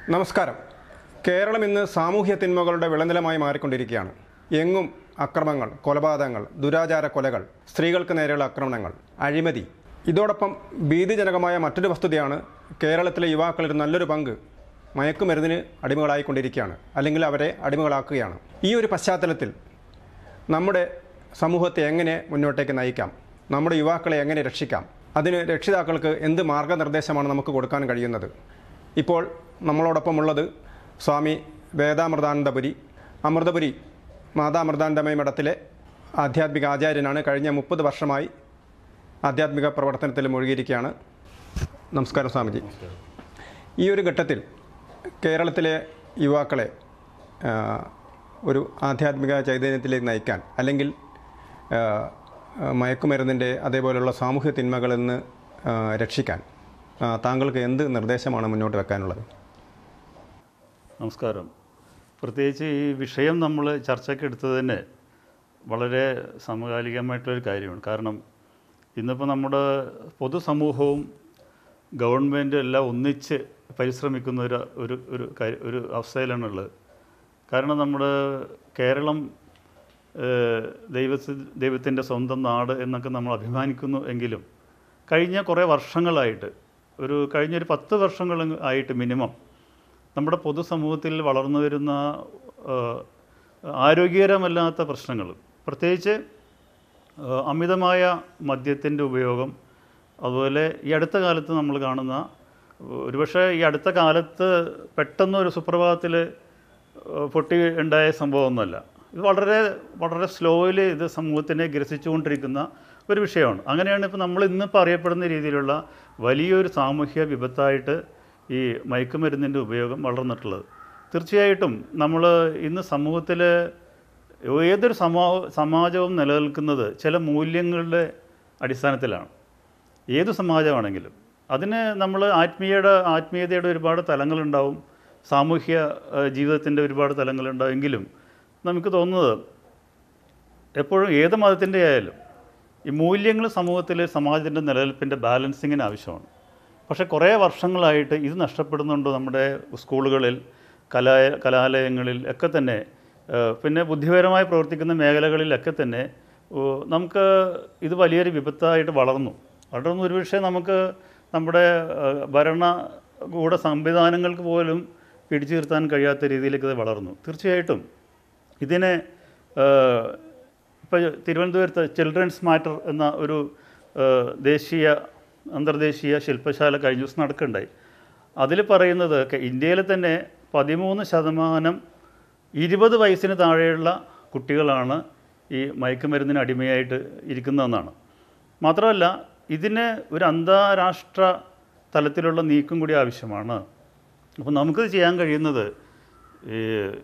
നമസ്കാരം കേരളം ഇന്ന് സാമൂഹ്യ തിന്മകളുടെ വിളനിലമായി മാറിക്കൊണ്ടിരിക്കുകയാണ് എങ്ങും അക്രമങ്ങൾ കൊലപാതകങ്ങൾ ദുരാചാര കൊലകൾ സ്ത്രീകൾക്ക് നേരെയുള്ള ആക്രമണങ്ങൾ അഴിമതി ഇതോടൊപ്പം ഭീതിജനകമായ മറ്റൊരു വസ്തുതയാണ് കേരളത്തിലെ യുവാക്കളിൽ നല്ലൊരു പങ്ക് മയക്കുമരുന്നിന് അടിമകളായിക്കൊണ്ടിരിക്കുകയാണ് അല്ലെങ്കിൽ അവരെ അടിമകളാക്കുകയാണ് ഈ ഒരു പശ്ചാത്തലത്തിൽ നമ്മുടെ സമൂഹത്തെ എങ്ങനെ മുന്നോട്ടേക്ക് നയിക്കാം നമ്മുടെ യുവാക്കളെ എങ്ങനെ രക്ഷിക്കാം അതിന് രക്ഷിതാക്കൾക്ക് എന്ത് മാർഗനിർദ്ദേശമാണ് നമുക്ക് കൊടുക്കാൻ കഴിയുന്നത് ഇപ്പോൾ നമ്മളോടൊപ്പമുള്ളത് സ്വാമി വേദാമൃതാനന്ദപുരി അമൃതപുരി മാതാമൃതാനന്ദമയ മഠത്തിലെ ആധ്യാത്മിക ആചാര്യനാണ് കഴിഞ്ഞ മുപ്പത് വർഷമായി ആധ്യാത്മിക പ്രവർത്തനത്തിൽ മുഴുകിയിരിക്കുകയാണ് നമസ്കാരം സ്വാമിജി ഈ ഒരു ഘട്ടത്തിൽ കേരളത്തിലെ യുവാക്കളെ ആ, ഒരു ആധ്യാത്മിക ചൈതന്യത്തിലേക്ക് നയിക്കാൻ അല്ലെങ്കിൽ ആ, ആ, മയക്കുമരുന്നിൻ്റെ അതേപോലെയുള്ള സാമൂഹ്യ തിന്മകളിൽ നിന്ന് ആ, രക്ഷിക്കാൻ ആ, താങ്കൾക്ക് എന്ത് നിർദ്ദേശമാണ് മുന്നോട്ട് വെക്കാനുള്ളത് നമസ്കാരം പ്രത്യേകിച്ച് ഈ വിഷയം നമ്മൾ ചർച്ചയ്ക്ക് എടുത്തത് തന്നെ വളരെ സമകാലികമായിട്ടുള്ളൊരു കാര്യമാണ് കാരണം ഇന്നിപ്പോൾ നമ്മുടെ പൊതുസമൂഹവും ഗവൺമെൻറ്റും എല്ലാം ഒന്നിച്ച് പരിശ്രമിക്കുന്ന ഒരു ഒരു ഒരു കാര്യ- ഒരു അവസ്ഥയിലാണുള്ളത് കാരണം നമ്മുടെ കേരളം ഏഹ്, ദൈവത്തി ദൈവത്തിൻ്റെ സ്വന്തം നാട് എന്നൊക്കെ നമ്മൾ അഭിമാനിക്കുന്നു എങ്കിലും കഴിഞ്ഞ കുറേ വർഷങ്ങളായിട്ട് ഒരു കഴിഞ്ഞൊരു പത്ത് വർഷങ്ങൾ ആയിട്ട് മിനിമം നമ്മുടെ പൊതുസമൂഹത്തിൽ വളർന്നു വരുന്ന ആ, ആരോഗ്യകരമല്ലാത്ത പ്രശ്നങ്ങൾ പ്രത്യേകിച്ച് ആ, അമിതമായ മദ്യത്തിൻ്റെ ഉപയോഗം അതുപോലെ ഈ അടുത്ത കാലത്ത് നമ്മൾ കാണുന്ന ഒരുപക്ഷെ ഈ അടുത്ത കാലത്ത് പെട്ടെന്ന് ഒരു സുപ്രഭാതത്തിൽ പൊട്ടി ഉണ്ടായ സംഭവമൊന്നുമല്ല ഇത് വളരെ വളരെ സ്ലോയിൽ ഇത് സമൂഹത്തിനെ ഗ്രസിച്ചുകൊണ്ടിരിക്കുന്ന ഒരു വിഷയമാണ് അങ്ങനെയാണ് ഇപ്പോൾ നമ്മൾ ഇന്നിപ്പോൾ അറിയപ്പെടുന്ന രീതിയിലുള്ള വലിയൊരു സാമൂഹ്യ വിപത്തായിട്ട് ഈ മയക്കുമരുന്നിൻ്റെ ഉപയോഗം വളർന്നിട്ടുള്ളത് തീർച്ചയായിട്ടും നമ്മൾ ഇന്ന് സമൂഹത്തിൽ ഏതൊരു സമൂ സമാജവും നിലനിൽക്കുന്നത് ചില മൂല്യങ്ങളുടെ അടിസ്ഥാനത്തിലാണ് ഏത് സമാജമാണെങ്കിലും അതിന് നമ്മൾ ആത്മീയയുടെ ആത്മീയതയുടെ ഒരുപാട് തലങ്ങളുണ്ടാവും സാമൂഹ്യ ജീവിതത്തിൻ്റെ ഒരുപാട് തലങ്ങളുണ്ടാവും എങ്കിലും നമുക്ക് തോന്നുന്നത് എപ്പോഴും ഏത് മതത്തിൻ്റെ ആയാലും ഈ മൂല്യങ്ങൾ സമൂഹത്തിൽ സമാജത്തിൻ്റെ നിലനിൽപ്പിൻ്റെ ബാലൻസിങ്ങിന് ആവശ്യമാണ് പക്ഷേ കുറേ വർഷങ്ങളായിട്ട് ഇത് നഷ്ടപ്പെടുന്നുണ്ട് നമ്മുടെ സ്കൂളുകളിൽ കലാ കലാലയങ്ങളിൽ ഒക്കെ തന്നെ ഏഹ് പിന്നെ ബുദ്ധിപരമായി പ്രവർത്തിക്കുന്ന മേഖലകളിലൊക്കെ തന്നെ ഓ, നമുക്ക് ഇത് വലിയൊരു വിപത്തായിട്ട് വളർന്നു വളർന്നു ഒരുപക്ഷെ നമുക്ക് നമ്മുടെ ഏഹ് ഭരണകൂട സംവിധാനങ്ങൾക്ക് പോലും പിടിച്ചു നിർത്താൻ കഴിയാത്ത രീതിയിലേക്ക് ഇത് വളർന്നു തീർച്ചയായിട്ടും ഇതിനെ ഇപ്പോൾ തിരുവനന്തപുരത്ത് ചിൽഡ്രൻസ് മാറ്റർ എന്ന ഒരു ഏഹ്, ദേശീയ അന്തർദേശീയ ശില്പശാല കഴിഞ്ഞ ദിവസം നടക്കുകയുണ്ടായി അതിൽ പറയുന്നത് ഒക്കെ ഇന്ത്യയിൽ തന്നെ പതിമൂന്ന് ശതമാനം ഇരുപത് വയസ്സിന് താഴെയുള്ള കുട്ടികളാണ് ഈ മയക്കുമരുന്നിന് അടിമയായിട്ട് ഇരിക്കുന്നതെന്നാണ് മാത്രമല്ല ഇതിന് ഒരു അന്താരാഷ്ട്ര തലത്തിലുള്ള നീക്കം കൂടി ആവശ്യമാണ് അപ്പോൾ നമുക്കിത് ചെയ്യാൻ കഴിയുന്നത് ഈ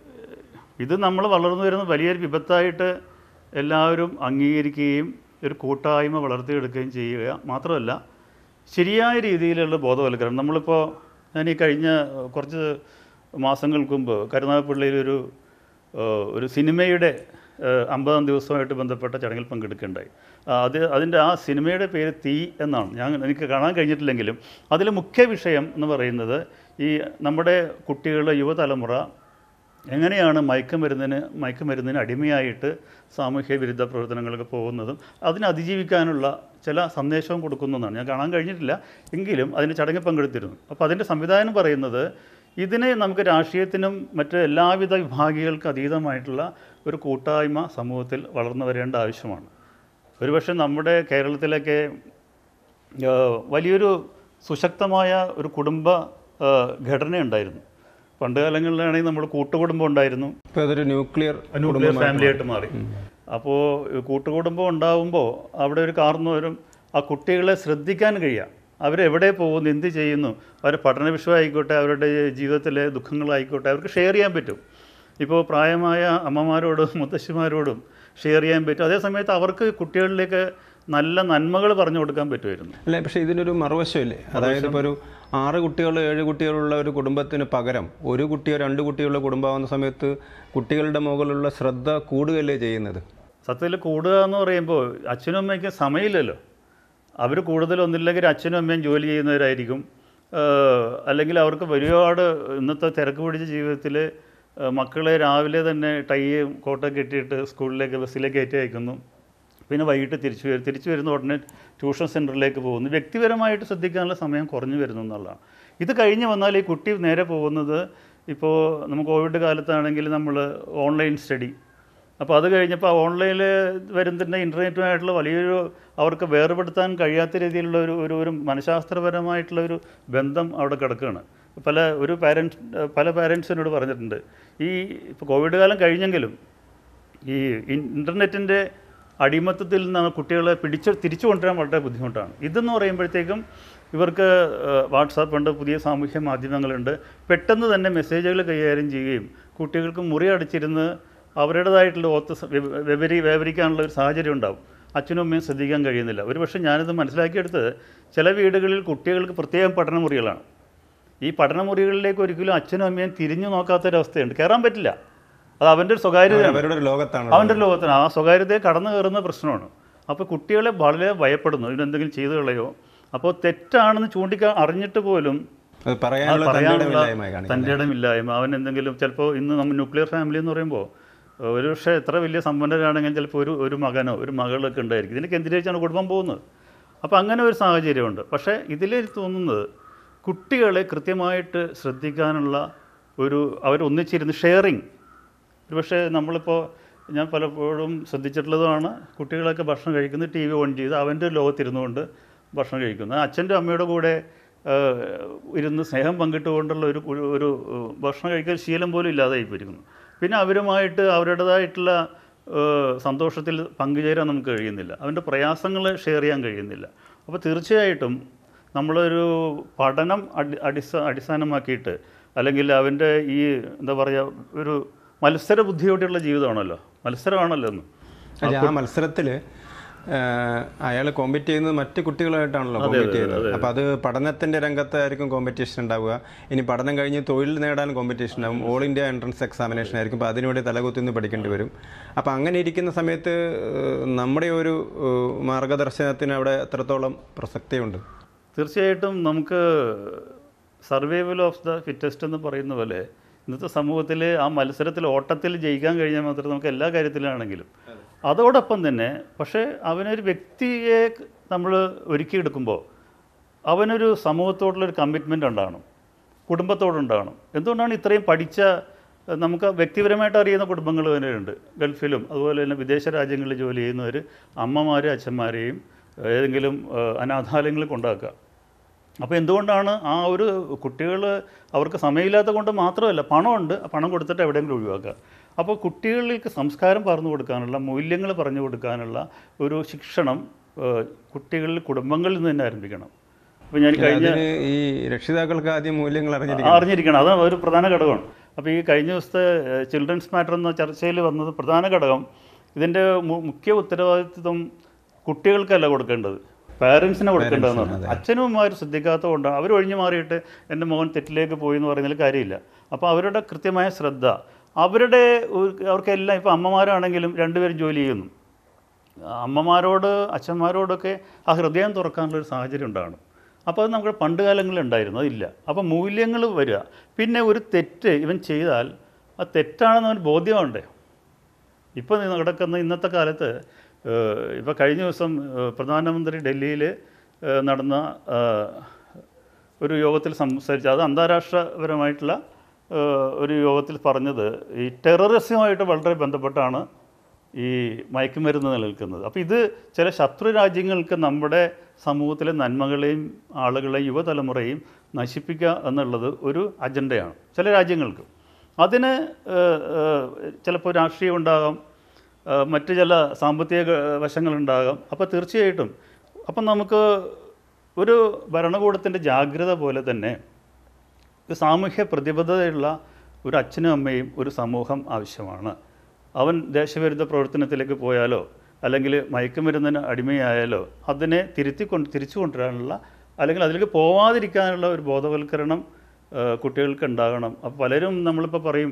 ഇത് നമ്മൾ വളർന്നു വരുന്ന വലിയൊരു വിപത്തായിട്ട് എല്ലാവരും അംഗീകരിക്കുകയും ഒരു കൂട്ടായ്മ വളർത്തിയെടുക്കുകയും ചെയ്യുക മാത്രമല്ല ശരിയായ രീതിയിലുള്ള ബോധവൽക്കരണം നമ്മളിപ്പോൾ ഞാൻ ഈ കഴിഞ്ഞ കുറച്ച് മാസങ്ങൾക്ക് മുമ്പ് കരുനാഗപ്പള്ളിയിൽ ഒരു ഏഹ്, ഒരു സിനിമയുടെ ഏഹ്, അമ്പതാം ദിവസമായിട്ട് ബന്ധപ്പെട്ട ചടങ്ങിൽ പങ്കെടുക്കുകയുണ്ടായി ആ, അത് അതിൻ്റെ ആ സിനിമയുടെ പേര് തീ എന്നാണ് ഞാൻ എനിക്ക് കാണാൻ കഴിഞ്ഞിട്ടില്ലെങ്കിലും അതിൽ മുഖ്യ വിഷയം എന്ന് പറയുന്നത് ഈ നമ്മുടെ കുട്ടികളുടെ യുവതലമുറ എങ്ങനെയാണ് മയക്കുമരുന്നിന് മയക്കുമരുന്നിന് അടിമയായിട്ട് സാമൂഹ്യ വിരുദ്ധ പ്രവർത്തനങ്ങൾക്ക് പോകുന്നതും അതിനെ അതിജീവിക്കാനുള്ള ചില സന്ദേശവും കൊടുക്കുന്നതാണ് ഞാൻ കാണാൻ കഴിഞ്ഞിട്ടില്ല എങ്കിലും അതിൻ്റെ ചടങ്ങിൽ പങ്കെടുത്തിരുന്നു അപ്പോൾ അതിൻ്റെ സംവിധാനം പറയുന്നത് ഇതിനെ നമുക്ക് രാഷ്ട്രീയത്തിനും മറ്റ് എല്ലാവിധ വിഭാഗികൾക്ക് അതീതമായിട്ടുള്ള ഒരു കൂട്ടായ്മ സമൂഹത്തിൽ വളർന്നു വരേണ്ട ആവശ്യമാണ് ഒരുപക്ഷെ നമ്മുടെ കേരളത്തിലൊക്കെ ആ, വലിയൊരു സുശക്തമായ ഒരു കുടുംബ ആ, ഘടനയുണ്ടായിരുന്നു പണ്ട് കാലങ്ങളിലാണെങ്കിൽ നമ്മൾ കൂട്ടുകുടുംബം ഉണ്ടായിരുന്നു ഇപ്പോൾ അതൊരു ന്യൂക്ലിയർ ന്യൂക്ലിയർ ഫാമിലി ആയിട്ട് മാറി അപ്പോൾ കൂട്ടുകുടുംബം ഉണ്ടാവുമ്പോൾ അവിടെ ഒരു കാരണവരും ആ കുട്ടികളെ ശ്രദ്ധിക്കാൻ കഴിയുക അവരെവിടെ പോകുന്നു എന്ത് ചെയ്യുന്നു അവരുടെ പഠന വിഷയമായിക്കോട്ടെ അവരുടെ ജീവിതത്തിലെ ദുഃഖങ്ങളായിക്കോട്ടെ അവർക്ക് ഷെയർ ചെയ്യാൻ പറ്റും ഇപ്പോൾ പ്രായമായ അമ്മമാരോടും മുത്തശ്ശിമാരോടും ഷെയർ ചെയ്യാൻ പറ്റും അതേ സമയത്ത് അവർക്ക് കുട്ടികളിലേക്ക് നല്ല നന്മകൾ പറഞ്ഞു കൊടുക്കാൻ പറ്റുമായിരുന്നു അല്ല പക്ഷേ ഇതിനൊരു മറുവശമില്ലേ അതായത് ഇപ്പോൾ ഒരു ആറ് കുട്ടികൾ ഏഴ് കുട്ടികളുള്ള ഒരു കുടുംബത്തിന് പകരം ഒരു കുട്ടിയോ രണ്ട് കുട്ടിയുള്ള കുടുംബമാകുന്ന സമയത്ത് കുട്ടികളുടെ മുകളിലുള്ള ശ്രദ്ധ കൂടുകയല്ലേ ചെയ്യുന്നത് സത്യത്തിൽ കൂടുക എന്ന് പറയുമ്പോൾ അച്ഛനും അമ്മയ്ക്കും സമയമില്ലല്ലോ അവർ കൂടുതൽ ഒന്നില്ലെങ്കിൽ അച്ഛനും അമ്മയും ജോലി ചെയ്യുന്നവരായിരിക്കും ഏഹ്, അല്ലെങ്കിൽ അവർക്ക് ഒരുപാട് ഇന്നത്തെ തിരക്ക് പിടിച്ച ജീവിതത്തിൽ മക്കളെ രാവിലെ തന്നെ ടൈയും കോട്ടൊക്കെ കെട്ടിയിട്ട് സ്കൂളിലേക്ക് ബസ്സിലേക്ക് കയറ്റി അയക്കുന്നു പിന്നെ വൈകിട്ട് തിരിച്ചു വരും തിരിച്ചു വരുന്ന ഉടനെ ട്യൂഷൻ സെൻറ്ററിലേക്ക് പോകുന്നു വ്യക്തിപരമായിട്ട് ശ്രദ്ധിക്കാനുള്ള സമയം കുറഞ്ഞു വരുന്നു എന്നുള്ളതാണ് ഇത് കഴിഞ്ഞ് വന്നാൽ ഈ കുട്ടി നേരെ പോകുന്നത് ഇപ്പോൾ നമുക്ക് കോവിഡ് കാലത്താണെങ്കിൽ നമ്മൾ ഓൺലൈൻ സ്റ്റഡി അപ്പോൾ അത് കഴിഞ്ഞപ്പോൾ ഓൺലൈനിൽ വരുന്ന ഇൻ്റർനെറ്റുമായിട്ടുള്ള വലിയൊരു അവർക്ക് വേർപെടുത്താൻ കഴിയാത്ത രീതിയിലുള്ള ഒരു ഒരു ഒരു മനഃശാസ്ത്രപരമായിട്ടുള്ള ഒരു ബന്ധം അവിടെ കിടക്കുകയാണ് പല ഒരു പാരൻസ് പല പാരൻസിനോട് പറഞ്ഞിട്ടുണ്ട് ഈ ഇപ്പോൾ കോവിഡ് കാലം കഴിഞ്ഞെങ്കിലും ഈ ഇൻ്റർനെറ്റിൻ്റെ അടിമത്തത്തിൽ നിന്നാണ് കുട്ടികളെ പിടിച്ച് തിരിച്ചു കൊണ്ടുവരാൻ വളരെ ബുദ്ധിമുട്ടാണ് ഇതെന്ന് പറയുമ്പോഴത്തേക്കും ഇവർക്ക് വാട്സാപ്പ് ഉണ്ട് പുതിയ സാമൂഹ്യ മാധ്യമങ്ങളുണ്ട് പെട്ടെന്ന് തന്നെ മെസ്സേജുകൾ കൈകാര്യം ചെയ്യുകയും കുട്ടികൾക്ക് മുറി അടിച്ചിരുന്ന് അവരുടേതായിട്ടുള്ള ഓത്ത് സ- വിവ- വിവരി വിവരിക്കാനുള്ള ഒരു സാഹചര്യം ഉണ്ടാവും അച്ഛനും അമ്മയും ശ്രദ്ധിക്കാൻ കഴിയുന്നില്ല ഒരുപക്ഷെ ഞാനിത് മനസ്സിലാക്കിയെടുത്തത് ചില വീടുകളിൽ കുട്ടികൾക്ക് പ്രത്യേകം പഠനമുറികളാണ് ഈ പഠനമുറികളിലേക്ക് ഒരിക്കലും അച്ഛനും അമ്മയും തിരിഞ്ഞു നോക്കാത്തൊരവസ്ഥയുണ്ട് കയറാൻ പറ്റില്ല അത് അവൻ്റെ ഒരു സ്വകാര്യതയാണ് അവരുടെ ഒരു ലോകത്താണ് അവൻ്റെ ലോകത്തിന് ആ സ്വകാര്യതയെ കടന്നു കയറുന്ന പ്രശ്നമാണ് അപ്പോൾ കുട്ടികളെ വളരെ ഭയപ്പെടുന്നു ഇതിനെന്തെങ്കിലും ചെയ്തു കളയോ അപ്പോൾ തെറ്റാണെന്ന് ചൂണ്ടിക്കാ അറിഞ്ഞിട്ട് പോലും അത് പറയാനുള്ള തന്റെ പറയാനുള്ള ഇടമില്ലായ്മ കാണിക്കും തൻ്റെ ഇടമില്ലായ്മ അവൻ എന്തെങ്കിലും ചിലപ്പോൾ ഇന്ന് നമ്മൾ ന്യൂക്ലിയർ ഫാമിലി എന്ന് പറയുമ്പോൾ ഒരു പക്ഷേ എത്ര വലിയ സമ്പന്നരാണെങ്കിൽ ചിലപ്പോൾ ഒരു ഒരു മകനോ ഒരു മകളൊക്കെ ഉണ്ടായിരിക്കും ഇതിന് കേന്ദ്രീകരിച്ചാണ് കുടുംബം പോകുന്നത് അപ്പോൾ അങ്ങനെ ഒരു സാഹചര്യമുണ്ട് പക്ഷേ ഇതിൽ തോന്നുന്നത് കുട്ടികളെ കൃത്യമായിട്ട് ശ്രദ്ധിക്കാനുള്ള ഒരു അവർ ഒന്നിച്ചിരുന്ന് ഷെയറിങ് ഒരുപക്ഷെ നമ്മളിപ്പോൾ ഞാൻ പലപ്പോഴും ശ്രദ്ധിച്ചിട്ടുള്ളതുമാണ് കുട്ടികളൊക്കെ ഭക്ഷണം കഴിക്കുന്നത് ടി വി ഓൺ ചെയ്ത് അവൻ്റെ ലോകത്തിരുന്നുകൊണ്ട് ഭക്ഷണം കഴിക്കുന്നത് അച്ഛൻ്റെ അമ്മയുടെ കൂടെ ആ, ഇരുന്ന് സ്നേഹം പങ്കിട്ടുകൊണ്ടുള്ള ഒരു ഒരു ഒരു ഭക്ഷണം കഴിക്കൽ ശീലം പോലും ഇല്ലാതായി പോയിരിക്കുന്നു പിന്നെ അവരുമായിട്ട് അവരുടേതായിട്ടുള്ള ആ, സന്തോഷത്തിൽ പങ്കുചേരാൻ നമുക്ക് കഴിയുന്നില്ല അവൻ്റെ പ്രയാസങ്ങൾ ഷെയർ ചെയ്യാൻ കഴിയുന്നില്ല അപ്പോൾ തീർച്ചയായിട്ടും നമ്മളൊരു പഠനം അടി അടിസ്ഥാ അടിസ്ഥാനമാക്കിയിട്ട് അല്ലെങ്കിൽ അവൻ്റെ ഈ എന്താ പറയുക ഒരു മത്സര ബുദ്ധിയോടെയുള്ള ജീവിതമാണല്ലോ മത്സരമാണല്ലോ ഒന്ന് അല്ല, ആ മത്സരത്തില് അയാൾ കോമ്പറ്റ് ചെയ്യുന്നത് മറ്റ് കുട്ടികളായിട്ടാണല്ലോ കോമ്പറ്റ് ചെയ്യുന്നത് അപ്പൊ അത് പഠനത്തിന്റെ രംഗത്തായിരിക്കും കോമ്പറ്റീഷൻ ഉണ്ടാവുക ഇനി പഠനം കഴിഞ്ഞ് തൊഴിൽ നേടാൻ കോമ്പറ്റീഷൻ ഉണ്ടാവും ഓൾ ഇന്ത്യ എൻട്രൻസ് എക്സാമിനേഷൻ ആയിരിക്കും അപ്പോൾ അതിനുവേണ്ടി തലകുത്തിന്ന് പഠിക്കേണ്ടി വരും അപ്പോൾ അങ്ങനെ ഇരിക്കുന്ന സമയത്ത് ഏഹ്, നമ്മുടെ ഒരു ഏഹ്, മാർഗദർശനത്തിന് അവിടെ എത്രത്തോളം പ്രസക്തിയുണ്ട് തീർച്ചയായിട്ടും നമുക്ക് സർവൈവൽ ഓഫ് ദ ഫിറ്റസ്റ്റ് എന്ന് പറയുന്ന പോലെ ഇന്നത്തെ സമൂഹത്തിൽ ആ മത്സരത്തിൽ ഓട്ടത്തിൽ ജയിക്കാൻ കഴിഞ്ഞാൽ മാത്രമേ നമുക്ക് എല്ലാ കാര്യത്തിലാണെങ്കിലും അതോടൊപ്പം തന്നെ പക്ഷേ അവനൊരു വ്യക്തിയെ നമ്മൾ ഒരുക്കിയെടുക്കുമ്പോൾ അവനൊരു സമൂഹത്തോടുള്ളൊരു കമ്മിറ്റ്മെൻ്റ് ഉണ്ടാകണം കുടുംബത്തോടുണ്ടാകണം എന്തുകൊണ്ടാണ് ഇത്രയും പഠിച്ച ഏഹ്, നമുക്ക് വ്യക്തിപരമായിട്ട് അറിയുന്ന കുടുംബങ്ങൾ തന്നെയുണ്ട് ഗൾഫിലും അതുപോലെ തന്നെ വിദേശ രാജ്യങ്ങളിൽ ജോലി ചെയ്യുന്നവർ അമ്മമാരും അച്ഛന്മാരെയും ഏതെങ്കിലും ഏഹ്, അനാഥാലയങ്ങളിൽ കൊണ്ടാക്കുക അപ്പോൾ എന്തുകൊണ്ടാണ് ആ ഒരു കുട്ടികൾ അവർക്ക് സമയമില്ലാത്ത കൊണ്ട് മാത്രമല്ല പണമുണ്ട് ആ പണം കൊടുത്തിട്ട് എവിടെയെങ്കിലും ഒഴിവാക്കുക അപ്പോൾ കുട്ടികളിലേക്ക് സംസ്കാരം പറഞ്ഞു കൊടുക്കാനുള്ള മൂല്യങ്ങൾ പറഞ്ഞു കൊടുക്കാനുള്ള ഒരു ശിക്ഷണം ഏഹ്, കുട്ടികളിൽ കുടുംബങ്ങളിൽ നിന്ന് തന്നെ ആരംഭിക്കണം അപ്പോൾ ഞാൻ കഴിഞ്ഞ അതിന് ഈ രക്ഷിതാക്കൾക്ക് ആദ്യം മൂല്യങ്ങൾ അറിഞ്ഞിരിക്കണം അറിഞ്ഞിരിക്കണം അത് ഒരു പ്രധാന ഘടകമാണ് അപ്പോൾ ഈ കഴിഞ്ഞ ദിവസത്തെ ചിൽഡ്രൻസ് മാറ്റർ എന്ന ചർച്ചയിൽ വന്നത് പ്രധാന ഘടകം ഇതിൻ്റെ മു- മുഖ്യ ഉത്തരവാദിത്വം കുട്ടികൾക്കല്ല കൊടുക്കേണ്ടത് പാരൻസിനെ കൊടുക്കേണ്ടതെന്നാണ് അച്ഛനും അമ്മമാരും ശ്രദ്ധിക്കാത്തത് കൊണ്ടാണ് അവർ ഒഴിഞ്ഞു മാറിയിട്ട് എൻ്റെ മകൻ തെറ്റിലേക്ക് പോയി എന്ന് പറയുന്നതിൽ കാര്യമില്ല അപ്പോൾ അവരുടെ കൃത്യമായ ശ്രദ്ധ അവരുടെ ഒരു- അവർക്കെല്ലാം ഇപ്പോൾ അമ്മമാരാണെങ്കിലും രണ്ടുപേരും ജോലി ചെയ്യുന്നു അമ്മമാരോട് അച്ഛന്മാരോടൊക്കെ ആ ഹൃദയം തുറക്കാനുള്ളൊരു സാഹചര്യം ഉണ്ടാകണം അപ്പോൾ അത് നമുക്ക് പണ്ട് കാലങ്ങളിൽ ഉണ്ടായിരുന്നു അതില്ല അപ്പോൾ മൂല്യങ്ങൾ വരിക പിന്നെ ഒരു തെറ്റ് ഇവൻ ചെയ്താൽ ആ തെറ്റാണെന്ന് അവന് ബോധ്യമുണ്ടേ ഇപ്പോൾ നടക്കുന്ന ഇന്നത്തെ കാലത്ത് ഇപ്പോൾ കഴിഞ്ഞ ദിവസം ഏഹ്, പ്രധാനമന്ത്രി ഡൽഹിയിൽ ഏഹ്, നടന്ന ഏഹ്, ഒരു യോഗത്തിൽ സംസാരിച്ച അത് അന്താരാഷ്ട്രപരമായിട്ടുള്ള ഏഹ്, ഒരു യോഗത്തിൽ പറഞ്ഞത് ഈ ടെററിസവുമായിട്ട് വളരെ ബന്ധപ്പെട്ടാണ് ഈ മയക്കുമരുന്ന് നിലനിൽക്കുന്നത് അപ്പോൾ ഇത് ചില ശത്രു രാജ്യങ്ങൾക്ക് നമ്മുടെ സമൂഹത്തിലെ നന്മകളെയും ആളുകളെയും യുവതലമുറയും നശിപ്പിക്കുക എന്നുള്ളത് ഒരു അജണ്ടയാണ് ചില രാജ്യങ്ങൾക്ക് അതിന് ഏഹ്, ഏഹ്, ചിലപ്പോൾ രാഷ്ട്രീയം ഉണ്ടാകാം ഏഹ്, മറ്റ് ചില സാമ്പത്തിക ഘ- വശങ്ങളുണ്ടാകാം അപ്പോൾ തീർച്ചയായിട്ടും അപ്പം നമുക്ക് ഒരു ഭരണകൂടത്തിൻ്റെ ജാഗ്രത പോലെ തന്നെ ഒരു സാമൂഹ്യ പ്രതിബദ്ധതയുള്ള ഒരു അച്ഛനും അമ്മയും ഒരു സമൂഹം ആവശ്യമാണ് അവൻ ദേശവിരുദ്ധ പ്രവർത്തനത്തിലേക്ക് പോയാലോ അല്ലെങ്കിൽ മയക്കുമരുന്നിന് അടിമയായാലോ അതിനെ തിരുത്തിക്കൊണ്ട് തിരിച്ചു കൊണ്ടുവരാനുള്ള അല്ലെങ്കിൽ അതിലേക്ക് പോവാതിരിക്കാനുള്ള ഒരു ബോധവൽക്കരണം ആ, കുട്ടികൾക്ക് ഉണ്ടാകണം അപ്പോൾ പലരും നമ്മളിപ്പോൾ പറയും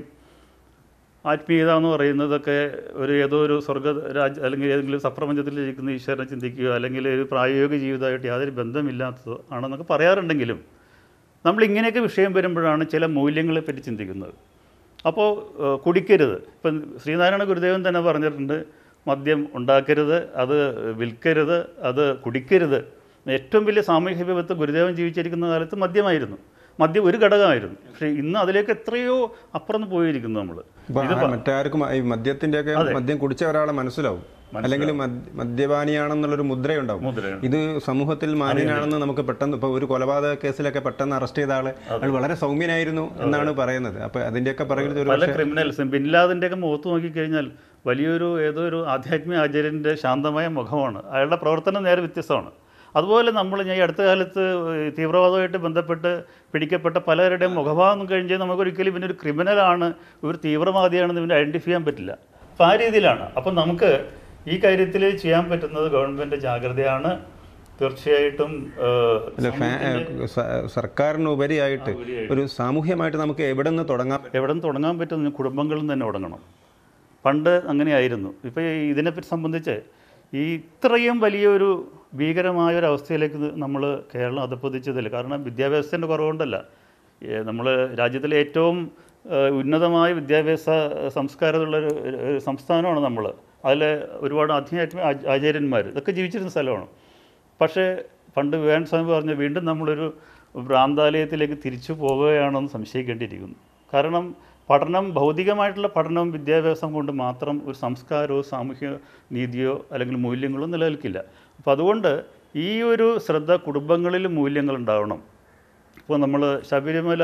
ആത്മീയത എന്ന് പറയുന്നതൊക്കെ ഒരു ഏതോ ഒരു സ്വർഗ രാജ്യ അല്ലെങ്കിൽ ഏതെങ്കിലും സപ്രപഞ്ചത്തിൽ ഇരിക്കുന്ന ഈശ്വരനെ ചിന്തിക്കുക അല്ലെങ്കിൽ ഒരു പ്രായോഗിക ജീവിതമായിട്ട് യാതൊരു ബന്ധമില്ലാത്തതോ ആണെന്നൊക്കെ പറയാറുണ്ടെങ്കിലും നമ്മൾ ഇങ്ങനെയൊക്കെ വിഷയം വരുമ്പോഴാണ് ചില മൂല്യങ്ങളെ പറ്റി ചിന്തിക്കുന്നത് അപ്പോൾ ഏഹ്, കുടിക്കരുത് ഇപ്പം ശ്രീനാരായണ ഗുരുദേവൻ തന്നെ പറഞ്ഞിട്ടുണ്ട് മദ്യം ഉണ്ടാക്കരുത് അത് വിൽക്കരുത് അത് കുടിക്കരുത് ഏറ്റവും വലിയ സാമൂഹ്യ വിപത്ത് ഗുരുദേവൻ ജീവിച്ചിരിക്കുന്ന കാലത്ത് മദ്യമായിരുന്നു മദ്യം ഒരു ഘടകമായിരുന്നു പക്ഷേ ഇന്ന് അതിലേക്ക് എത്രയോ അപ്പുറം പോയിരിക്കുന്നു നമ്മൾ ഇപ്പൊ ആ മറ്റാർക്കും ഈ മദ്യത്തിന്റെയൊക്കെ മദ്യം കുടിച്ച ഒരാളെ മനസ്സിലാവും അല്ലെങ്കിൽ മദ്യ- മദ്യപാനിയാണെന്നുള്ളൊരു മുദ്രയുണ്ടാവും മുദ്രയാണ് ഇത് സമൂഹത്തിൽ മാന്യനാണെന്ന് നമുക്ക് പെട്ടെന്ന് ഇപ്പൊ ഒരു കൊലപാതക കേസിലൊക്കെ പെട്ടെന്ന് അറസ്റ്റ് ചെയ്ത ആള് അയാൾ വളരെ സൗമ്യനായിരുന്നു എന്നാണ് പറയുന്നത് അപ്പൊ അതിന്റെയൊക്കെ പിറകിൽ ഒരു പല ക്രിമിനൽസും ബിൻലാദിൻ്റെയൊക്കെ മുഖത്ത് നോക്കിക്കഴിഞ്ഞാൽ വലിയൊരു ഏതോ ഒരു ആധ്യാത്മിക ആചാര്യൻ്റെ ശാന്തമായ മുഖമാണ് അയാളുടെ പ്രവർത്തനം നേരെ വ്യത്യസ്തമാണ് അതുപോലെ നമ്മൾ ഞാൻ ഈ അടുത്ത കാലത്ത് ഈ തീവ്രവാദവുമായിട്ട് ബന്ധപ്പെട്ട് പിടിക്കപ്പെട്ട പലരുടെയും മുഖഭാവം കഴിഞ്ഞാൽ നമുക്കൊരിക്കലും ഇവനൊരു ക്രിമിനലാണ് ഒരു തീവ്രവാദിയാണെന്ന് ഇവനെ ഐഡൻറ്റിഫൈ ചെയ്യാൻ പറ്റില്ല അപ്പം ആ രീതിയിലാണ് അപ്പം നമുക്ക് ഈ കാര്യത്തിൽ ചെയ്യാൻ പറ്റുന്നത് ഗവൺമെൻറ് ജാഗ്രതയാണ് തീർച്ചയായിട്ടും ഏഹ്, അല്ല, ഫാ- ഏഹ് സ- സർക്കാരിനുപരിയായിട്ട് ഒരു സാമൂഹ്യമായിട്ട് നമുക്ക് എവിടെ നിന്ന് തുടങ്ങാൻ പറ്റും എവിടെ നിന്ന് തുടങ്ങാൻ പറ്റും കുടുംബങ്ങളിൽ നിന്ന് തന്നെ തുടങ്ങണം പണ്ട് അങ്ങനെയായിരുന്നു ഇപ്പോൾ ഇതിനെപ്പറ്റി സംബന്ധിച്ച് ഈ ഇത്രയും വലിയൊരു ഭീകരമായ ഒരു അവസ്ഥയിലേക്ക് നമ്മൾ കേരളം അധപ്പതിച്ചതില്ല കാരണം വിദ്യാഭ്യാസത്തിൻ്റെ കുറവുകൊണ്ടല്ല നമ്മൾ രാജ്യത്തിലെ ഏറ്റവും ഏഹ്, ഉന്നതമായ വിദ്യാഭ്യാസ സംസ്കാരമുള്ള ഒരു ഒരു സംസ്ഥാനമാണ് നമ്മൾ അതിൽ ഒരുപാട് ആധ്യാത്മിക ആച- ആചാര്യന്മാർ ഇതൊക്കെ ജീവിച്ചിരുന്ന സ്ഥലമാണ് പക്ഷേ പണ്ട് വിവേകാനന്ദ സ്വാമി പറഞ്ഞു വീണ്ടും നമ്മളൊരു ഭ്രാന്താലയത്തിലേക്ക് തിരിച്ചു പോവുകയാണെന്ന് സംശയിക്കേണ്ടിയിരിക്കുന്നു കാരണം പഠനം ഭൗതികമായിട്ടുള്ള പഠനവും വിദ്യാഭ്യാസം കൊണ്ട് മാത്രം ഒരു സംസ്കാരമോ സാമൂഹ്യ നീതിയോ അല്ലെങ്കിൽ മൂല്യങ്ങളോ നിലനിൽക്കില്ല അപ്പോൾ അതുകൊണ്ട് ഈ ഒരു ശ്രദ്ധ കുടുംബങ്ങളിൽ മൂല്യങ്ങൾ ഉണ്ടാവണം ഇപ്പോൾ നമ്മൾ ശബരിമല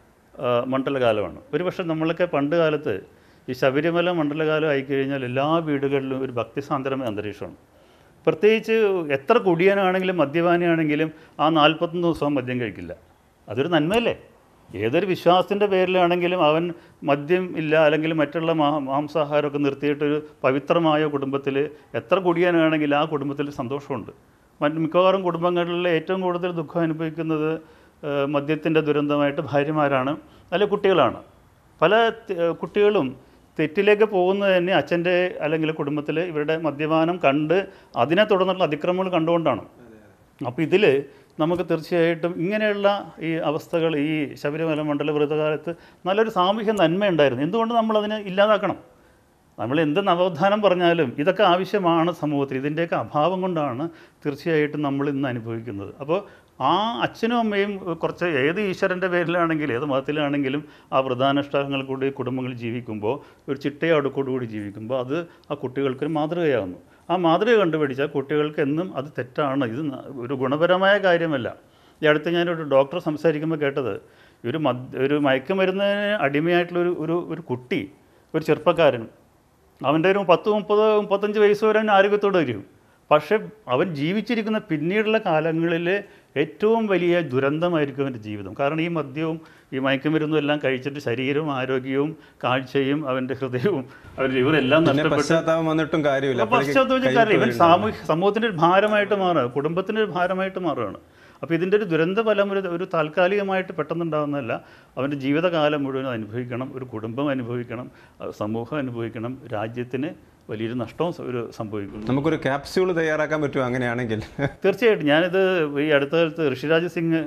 ആ, മണ്ഡലകാലമാണ് ഒരുപക്ഷെ നമ്മളൊക്കെ പണ്ട് കാലത്ത് ഈ ശബരിമല മണ്ഡലകാലം ആയിക്കഴിഞ്ഞാൽ എല്ലാ വീടുകളിലും ഒരു ഭക്തിസാന്ദ്രമായ അന്തരീക്ഷമാണ് പ്രത്യേകിച്ച് എത്ര കുടിയനാണെങ്കിലും മദ്യപാനിയാണെങ്കിലും ആ നാൽപ്പത്തൊന്ന് ദിവസവും മദ്യം കഴിക്കില്ല അതൊരു നന്മയല്ലേ ഏതൊരു വിശ്വാസത്തിൻ്റെ പേരിലാണെങ്കിലും അവൻ മദ്യം ഇല്ല അല്ലെങ്കിൽ മറ്റുള്ള മാ മാംസാഹാരമൊക്കെ നിർത്തിയിട്ടൊരു പവിത്രമായ കുടുംബത്തിൽ എത്ര കുടിയനാണെങ്കിൽ ആ കുടുംബത്തിൽ സന്തോഷമുണ്ട് മറ്റ് മിക്കവാറും കുടുംബങ്ങളിൽ ഏറ്റവും കൂടുതൽ ദുഃഖം അനുഭവിക്കുന്നത് മദ്യത്തിൻ്റെ ദുരന്തമായിട്ട് ഭാര്യമാരാണ് അല്ലെങ്കിൽ കുട്ടികളാണ് പല ത- കുട്ടികളും തെറ്റിലേക്ക് പോകുന്നത് തന്നെ അച്ഛൻ്റെ അല്ലെങ്കിൽ കുടുംബത്തിൽ ഇവരുടെ മദ്യപാനം കണ്ട് അതിനെ തുടർന്നുള്ള അതിക്രമങ്ങൾ കണ്ടുകൊണ്ടാണ് അപ്പോൾ ഇതിൽ നമുക്ക് തീർച്ചയായിട്ടും ഇങ്ങനെയുള്ള ഈ അവസ്ഥകൾ ഈ ശബരിമല മണ്ഡല വ്രതകാലത്ത് നല്ലൊരു സാമൂഹ്യ നന്മയുണ്ടായിരുന്നു എന്തുകൊണ്ട് നമ്മളതിനെ ഇല്ലാതാക്കണം നമ്മൾ എന്ത് നവോത്ഥാനം പറഞ്ഞാലും ഇതൊക്കെ ആവശ്യമാണ് സമൂഹത്തിൽ ഇതിൻ്റെയൊക്കെ അഭാവം കൊണ്ടാണ് തീർച്ചയായിട്ടും നമ്മൾ ഇന്ന് അനുഭവിക്കുന്നത് അപ്പോൾ ആ അച്ഛനും അമ്മയും കുറച്ച് ഏത് ഈശ്വരൻ്റെ പേരിലാണെങ്കിലും ഏത് മതത്തിലാണെങ്കിലും ആ വ്രതാനുഷ്ഠാനങ്ങൾ കൂടി കുടുംബങ്ങൾ ജീവിക്കുമ്പോൾ ഒരു ചിട്ടയ അടുക്കോടുകൂടി ജീവിക്കുമ്പോൾ അത് ആ കുട്ടികൾക്കൊരു മാതൃകയാകുന്നു ആ മാതൃക കണ്ടുപിടിച്ചാൽ കുട്ടികൾക്ക് എന്നും അത് തെറ്റാണ് ഇത് ന- ഒരു ഗുണപരമായ കാര്യമല്ല ഈ അടുത്ത് ഞാനൊരു ഡോക്ടർ സംസാരിക്കുമ്പോൾ കേട്ടത് ഒരു മദ് ഒരു മയക്കുമരുന്നിന് അടിമയായിട്ടുള്ള ഒരു ഒരു ഒരു കുട്ടി ഒരു ചെറുപ്പക്കാരൻ അവൻ്റെ ഒരു പത്ത് മുപ്പത് മുപ്പത്തഞ്ച് വയസ്സ് വരെ അവൻ ആരോഗ്യത്തോടെ വരും പക്ഷേ അവൻ ജീവിച്ചിരിക്കുന്ന പിന്നീടുള്ള കാലങ്ങളിൽ ഏറ്റവും വലിയ ദുരന്തമായിരിക്കും അവൻ്റെ ജീവിതം കാരണം ഈ മദ്യവും ഈ മയക്കുമരുന്നും എല്ലാം കഴിച്ചിട്ട് ശരീരവും ആരോഗ്യവും കാഴ്ചയും അവൻ്റെ ഹൃദയവും അവൻ്റെ ലിവറെല്ലാം പിന്നെ നഷ്ടപ്പെട്ട് പശ്ചാത്താപം വന്നിട്ടും കാര്യമില്ല അപ്പോഴേക്ക് പശ്ചാത്തലത്തിൽ കാര്യം ഇവൻ കൈവിട്ട് സാമൂഹ്യ സമൂഹത്തിൻ്റെ ഒരു ഭാരമായിട്ട് മാറുക കുടുംബത്തിൻ്റെ ഒരു ഭാരമായിട്ട് മാറുകയാണ് അപ്പോൾ ഇതിൻ്റെ ഒരു ദുരന്തഫലം ഒരു ഒരു താൽക്കാലികമായിട്ട് പെട്ടെന്നുണ്ടാകുന്നതല്ല അവൻ്റെ ജീവിതകാലം മുഴുവൻ അനുഭവിക്കണം ഒരു കുടുംബം അനുഭവിക്കണം അഹ് സമൂഹം അനുഭവിക്കണം രാജ്യത്തിന് വലിയൊരു നഷ്ടവും സ- ഒരു സംഭവിക്കുന്നു നമുക്കൊരു ക്യാപ്സ്യൂൾ തയ്യാറാക്കാൻ പറ്റുമോ അങ്ങനെയാണെങ്കിൽ തീർച്ചയായിട്ടും ഞാനിത് ഈ അടുത്ത കാലത്ത് ഋഷിരാജ് സിംഗ്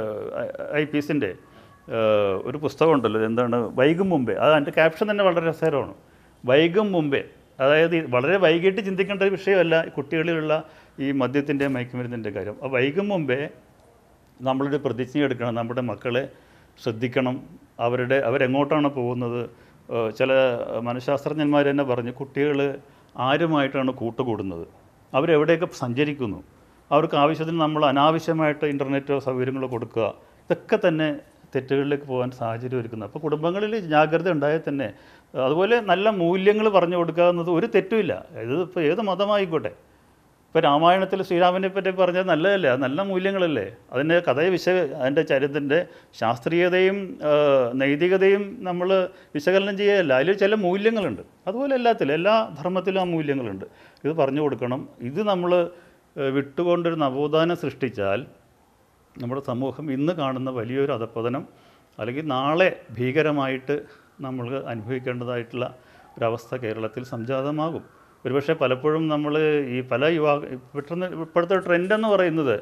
ഐ പി എസിൻ്റെ ഒരു പുസ്തകമുണ്ടല്ലോ എന്താണ് വൈകും മുമ്പേ അത് അതിൻ്റെ ക്യാപ്ഷൻ തന്നെ വളരെ രസകരമാണ് വൈകും മുമ്പേ അതായത് ഈ വളരെ വൈകിട്ട് ചിന്തിക്കേണ്ട ഒരു വിഷയമല്ല ഈ കുട്ടികളിലുള്ള ഈ മദ്യത്തിൻ്റെ മയക്കുമരുന്നിൻ്റെ കാര്യം ആ വൈകും മുമ്പേ നമ്മളൊരു പ്രതിജ്ഞ എടുക്കണം നമ്മുടെ മക്കളെ ശ്രദ്ധിക്കണം അവരുടെ അവരെങ്ങോട്ടാണ് പോകുന്നത് ഏഹ് ചില മനഃശാസ്ത്രജ്ഞന്മാർ തന്നെ പറഞ്ഞു കുട്ടികൾ ആരുമായിട്ടാണ് കൂട്ടുകൂടുന്നത് അവരെവിടെയൊക്കെ സഞ്ചരിക്കുന്നു അവർക്ക് ആവശ്യത്തിന് നമ്മൾ അനാവശ്യമായിട്ട് ഇൻ്റർനെറ്റോ സൗകര്യങ്ങളോ കൊടുക്കുക ഇതൊക്കെ തന്നെ തെറ്റുകളിലേക്ക് പോകാൻ സാഹചര്യം ഒരുക്കുന്നത് അപ്പോൾ കുടുംബങ്ങളിൽ ജാഗ്രത ഉണ്ടായാൽ തന്നെ അതുപോലെ നല്ല മൂല്യങ്ങൾ പറഞ്ഞു കൊടുക്കുക എന്നത് ഒരു തെറ്റുമില്ല ഇത് ഇപ്പോൾ ഏത് മതമായിക്കോട്ടെ ഇപ്പോൾ രാമായണത്തിൽ ശ്രീരാമനെ പറ്റി പറഞ്ഞത് നല്ലതല്ലേ അത് നല്ല മൂല്യങ്ങളല്ലേ അതിൻ്റെ കഥയെ വിശ അതിൻ്റെ ചരിത്രത്തിൻ്റെ ശാസ്ത്രീയതയും ആ, നൈതികതയും നമ്മൾ വിശകലനം ചെയ്യുകയല്ല അതിൽ ചില മൂല്യങ്ങളുണ്ട് അതുപോലെ എല്ലാത്തിലും എല്ലാ ധർമ്മത്തിലും ആ മൂല്യങ്ങളുണ്ട് ഇത് പറഞ്ഞു കൊടുക്കണം ഇത് നമ്മൾ വിട്ടുകൊണ്ടൊരു നവോത്ഥാനം സൃഷ്ടിച്ചാൽ നമ്മുടെ സമൂഹം ഇന്ന് കാണുന്ന വലിയൊരു അധപ്പതനം അല്ലെങ്കിൽ നാളെ ഭീകരമായിട്ട് നമ്മൾ അനുഭവിക്കേണ്ടതായിട്ടുള്ള ഒരവസ്ഥ കേരളത്തിൽ സംജാതമാകും ഒരുപക്ഷെ പലപ്പോഴും നമ്മൾ ഈ പല യുവാ പെട്ടെന്ന് ഇപ്പോഴത്തെ ട്രെൻഡ് എന്ന് പറയുന്നത്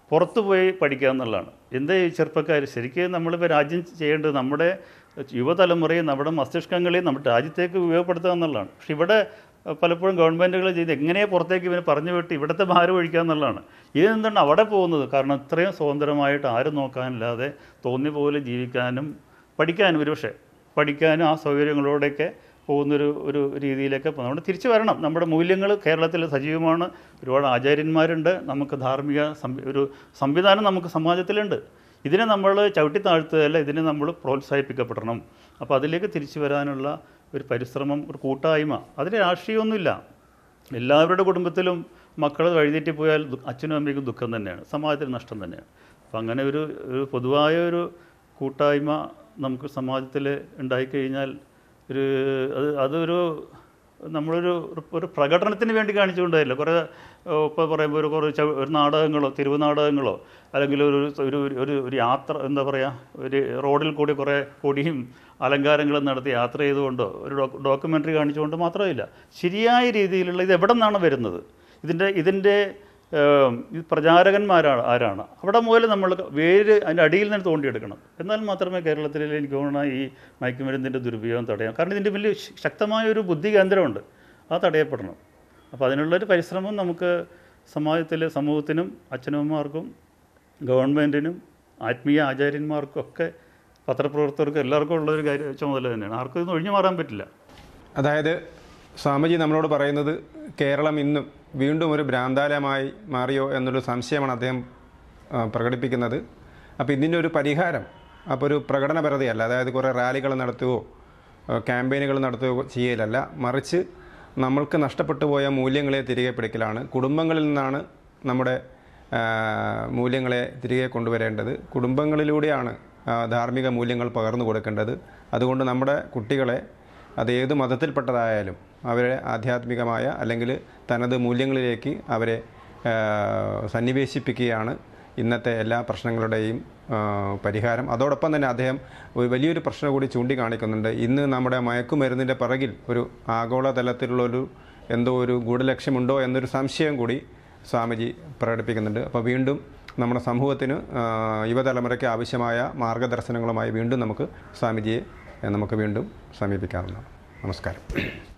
പുറത്തു പോയി പഠിക്കുക എന്നുള്ളതാണ് എന്താ ഈ ചെറുപ്പക്കാർ ശരിക്കും നമ്മളിപ്പോൾ രാജ്യം ചെയ്യേണ്ടത് നമ്മുടെ യുവതലമുറയെ നമ്മുടെ മസ്തിഷ്കങ്ങളെയും നമ്മുടെ രാജ്യത്തേക്ക് ഉപയോഗപ്പെടുത്തുക എന്നുള്ളതാണ് പക്ഷെ ഇവിടെ അഹ് പലപ്പോഴും ഗവൺമെൻറ്റുകൾ ചെയ്ത് എങ്ങനെ പുറത്തേക്ക് ഇവനെ പറഞ്ഞു വിട്ട് ഇവിടുത്തെ ഭാരം ഒഴിക്കുക എന്നുള്ളതാണ് ഇതെന്താണ് അവിടെ പോകുന്നത് കാരണം ഇത്രയും സ്വതന്ത്രമായിട്ട് ആരും നോക്കാനില്ലാതെ തോന്നിയ പോലെ ജീവിക്കാനും പഠിക്കാനും ഒരുപക്ഷെ പഠിക്കാനും ആ സൗകര്യങ്ങളോടെയൊക്കെ പോകുന്നൊരു ഒരു രീതിയിലേക്ക് പോകും നമ്മൾ തിരിച്ചു വരണം നമ്മുടെ മൂല്യങ്ങൾ കേരളത്തിൽ സജീവമാണ് ഒരുപാട് ആചാര്യന്മാരുണ്ട് നമുക്ക് ധാർമ്മിക സംവി- ഒരു സംവിധാനം നമുക്ക് സമാജത്തിലുണ്ട് ഇതിനെ നമ്മൾ ചവിട്ടി താഴ്ത്തുകയല്ല ഇതിനെ നമ്മൾ പ്രോത്സാഹിപ്പിക്കപ്പെടണം അപ്പോൾ അതിലേക്ക് തിരിച്ചു വരാനുള്ള ഒരു പരിശ്രമം ഒരു കൂട്ടായ്മ അതിന് രാഷ്ട്രീയമൊന്നുമില്ല എല്ലാവരുടെ കുടുംബത്തിലും മക്കൾ വഴിതെറ്റി പോയാൽ ദു- അച്ഛനും അമ്മയ്ക്കും ദുഃഖം തന്നെയാണ് സമാജത്തിന് നഷ്ടം തന്നെയാണ് അപ്പം അങ്ങനെ ഒരു ഒരു പൊതുവായ ഒരു കൂട്ടായ്മ നമുക്ക് സമാജത്തിൽ ഉണ്ടായിക്കഴിഞ്ഞാൽ ഒരു അത് അതൊരു നമ്മളൊരു ഒരു- ഒരു പ്രകടനത്തിന് വേണ്ടി കാണിച്ചുകൊണ്ടല്ല കുറേ ഇപ്പോൾ പറയുമ്പോൾ ഒരു കുറേ ചവ- ഒരു നാടകങ്ങളോ തെരുവ് നാടകങ്ങളോ അല്ലെങ്കിൽ ഒരു ഒരു ഒരു ഒരു യാത്ര എന്താ പറയുക ഒരു റോഡിൽ കൂടി കുറേ കൊടിയും അലങ്കാരങ്ങളും നടത്തി യാത്ര ചെയ്തുകൊണ്ടോ ഒരു ഡോക്യുമെൻ്ററി കാണിച്ചുകൊണ്ട് മാത്രമില്ല ശരിയായ രീതിയിലുള്ള ഇത് എവിടെ നിന്നാണ് വരുന്നത് ഇതിൻ്റെ ഇതിൻ്റെ ഏം, ഈ പ്രചാരകന്മാരാണ് ആരാണ് അവിടെ മുതൽ നമ്മൾ വേര് അതിൻ്റെ അടിയിൽ നിന്ന് തോണ്ടിയെടുക്കണം എന്നാൽ മാത്രമേ കേരളത്തിൽ എനിക്ക് തോന്നുന്ന ഈ മയക്കുമരുന്നിൻ്റെ ദുരുപയോഗം തടയാം കാരണം ഇതിൻ്റെ വലിയ ശ- ശക്തമായ ഒരു ബുദ്ധി കേന്ദ്രമുണ്ട് അത് തടയപ്പെടണം അപ്പോൾ അതിനുള്ളൊരു പരിശ്രമം നമുക്ക് സമാജത്തിലെ സമൂഹത്തിനും അച്ഛനമ്മമാർക്കും ഗവൺമെൻറ്റിനും ആത്മീയ ആചാര്യന്മാർക്കും ഒക്കെ പത്രപ്രവർത്തകർക്കും എല്ലാവർക്കും ഉള്ളൊരു കാര്യം ചുമതല തന്നെയാണ് ആർക്കും ഇതൊന്നും ഒഴിഞ്ഞു മാറാൻ പറ്റില്ല അതായത് സ്വാമിജി നമ്മളോട് പറയുന്നത് കേരളം ഇന്നും വീണ്ടും ഒരു ഭ്രാന്താലയമായി മാറിയോ എന്നൊരു സംശയമാണ് അദ്ദേഹം ആ, പ്രകടിപ്പിക്കുന്നത് അപ്പോൾ ഇതിൻ്റെ ഒരു പരിഹാരം അപ്പോൾ ഒരു പ്രകടനപരതയല്ല അതായത് കുറേ റാലികൾ നടത്തുകയോ ആ, ക്യാമ്പയിനുകൾ നടത്തുകയോ ചെയ്യലല്ല മറിച്ച് നമ്മൾക്ക് നഷ്ടപ്പെട്ടു പോയ മൂല്യങ്ങളെ തിരികെ പിടിക്കലാണ് കുടുംബങ്ങളിൽ നിന്നാണ് നമ്മുടെ ആ, മൂല്യങ്ങളെ തിരികെ കൊണ്ടുവരേണ്ടത് കുടുംബങ്ങളിലൂടെയാണ് ആ, ധാർമ്മിക മൂല്യങ്ങൾ പകർന്നു കൊടുക്കേണ്ടത് അതുകൊണ്ട് നമ്മുടെ കുട്ടികളെ അത് ഏത് മതത്തിൽപ്പെട്ടതായാലും അവരെ ആധ്യാത്മികമായ അല്ലെങ്കിൽ തനത് മൂല്യങ്ങളിലേക്ക് അവരെ ആ, സന്നിവേശിപ്പിക്കുകയാണ് ഇന്നത്തെ എല്ലാ പ്രശ്നങ്ങളുടെയും ആ, പരിഹാരം അതോടൊപ്പം തന്നെ അദ്ദേഹം ഒരു വലിയൊരു പ്രശ്നം കൂടി ചൂണ്ടിക്കാണിക്കുന്നുണ്ട് ഇന്ന് നമ്മുടെ മയക്കുമരുന്നിൻ്റെ പിറകിൽ ഒരു ആഗോളതലത്തിലുള്ളൊരു എന്തോ ഒരു ഗൂഢലക്ഷ്യമുണ്ടോ എന്നൊരു സംശയം കൂടി സ്വാമിജി പ്രകടിപ്പിക്കുന്നുണ്ട് അപ്പോൾ വീണ്ടും നമ്മുടെ സമൂഹത്തിന് ആ, യുവതലമുറയ്ക്ക് ആവശ്യമായ മാർഗദർശനങ്ങളുമായി വീണ്ടും നമുക്ക് സ്വാമിജിയെ നമുക്ക് വീണ്ടും സമീപിക്കാവുന്നതാണ് നമസ്കാരം